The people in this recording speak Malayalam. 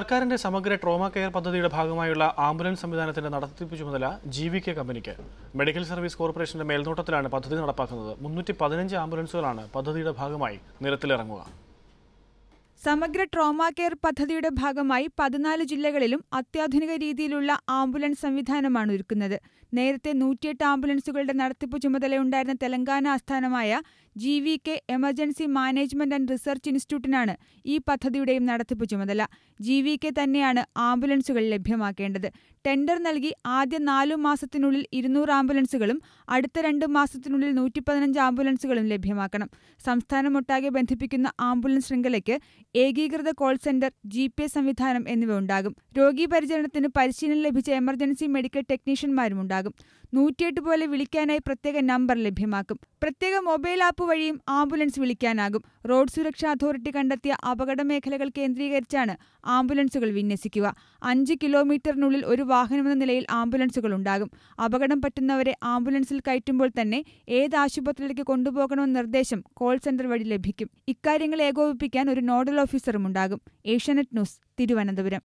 സർക്കാരിന്റെ സമഗ്ര ട്രോമ കെയർ പദ്ധതിയുടെ ഭാഗമായുള്ള ആംബുലൻസ് സംവിധാനത്തിന്റെ നടത്തിപ്പ് ചുമതല ജി വി കെ കമ്പനിക്ക് മെഡിക്കൽ സർവീസ് കോർപ്പറേഷന്റെ മേൽനോട്ടത്തിലാണ് പദ്ധതി നടപ്പാക്കുന്നത് മുന്നൂറ്റി പതിനഞ്ച് ആംബുലൻസുകളാണ് പദ്ധതിയുടെ ഭാഗമായി നിരത്തിലിറങ്ങുക സമഗ്ര ട്രോമാ കെയർ പദ്ധതിയുടെ ഭാഗമായി പതിനാല് ജില്ലകളിലും അത്യാധുനിക രീതിയിലുള്ള ആംബുലൻസ് സംവിധാനമാണ് ഒരുക്കുന്നത് നേരത്തെ നൂറ്റിയെട്ട് ആംബുലൻസുകളുടെ നടത്തിപ്പ് ചുമതലയുണ്ടായിരുന്ന തെലങ്കാന ആസ്ഥാനമായ G V K emergency management and research ഇൻസ്റ്റിറ്റ്യൂട്ടിനാണ് ഈ പദ്ധതിയുടെയും നടത്തിപ്പ് ചുമതല ജി വി കെ തന്നെയാണ് ആംബുലൻസുകൾ ലഭ്യമാക്കേണ്ടത് ടെൻഡർ നൽകി ആദ്യ നാലു മാസത്തിനുള്ളിൽ ഇരുന്നൂറ് ആംബുലൻസുകളും അടുത്ത രണ്ട് മാസത്തിനുള്ളിൽ നൂറ്റി പതിനഞ്ച് ആംബുലൻസുകളും ലഭ്യമാക്കണം സംസ്ഥാനമൊട്ടാകെ ബന്ധിപ്പിക്കുന്ന ആംബുലൻസ് ശൃംഖലയ്ക്ക് ഏകീകൃത call centre G P S സംവിധാനം എന്നിവ ഉണ്ടാകും രോഗീ പരിചരണത്തിന് പരിശീലനം ലഭിച്ച എമർജൻസി മെഡിക്കൽ ടെക്നീഷ്യന്മാരും ഉണ്ടാകും നൂറ്റിയെട്ട് പോലെ വിളിക്കാനായി പ്രത്യേക നമ്പർ ലഭ്യമാക്കും പ്രത്യേക മൊബൈൽ ആപ്പ് വഴിയും ആംബുലൻസ് വിളിക്കാനാകും റോഡ് സുരക്ഷാ അതോറിറ്റി കണ്ടെത്തിയ അപകട മേഖലകൾ കേന്ദ്രീകരിച്ചാണ് ആംബുലൻസുകൾ വിന്യസിക്കുക അഞ്ച് കിലോമീറ്ററിനുള്ളിൽ ഒരു വാഹനമെന്ന നിലയിൽ ആംബുലൻസുകൾ ഉണ്ടാകും അപകടം പറ്റുന്നവരെ ആംബുലൻസിൽ കയറ്റുമ്പോൾ തന്നെ ഏത് ആശുപത്രിയിലേക്ക് കൊണ്ടുപോകണമെന്ന നിർദ്ദേശം കോൾ സെന്റർ വഴി ലഭിക്കും ഇക്കാര്യങ്ങൾ ഏകോപിപ്പിക്കാൻ ഒരു നോഡൽ ഓഫീസറും ഉണ്ടാകും ഏഷ്യാനെറ്റ് ന്യൂസ് തിരുവനന്തപുരം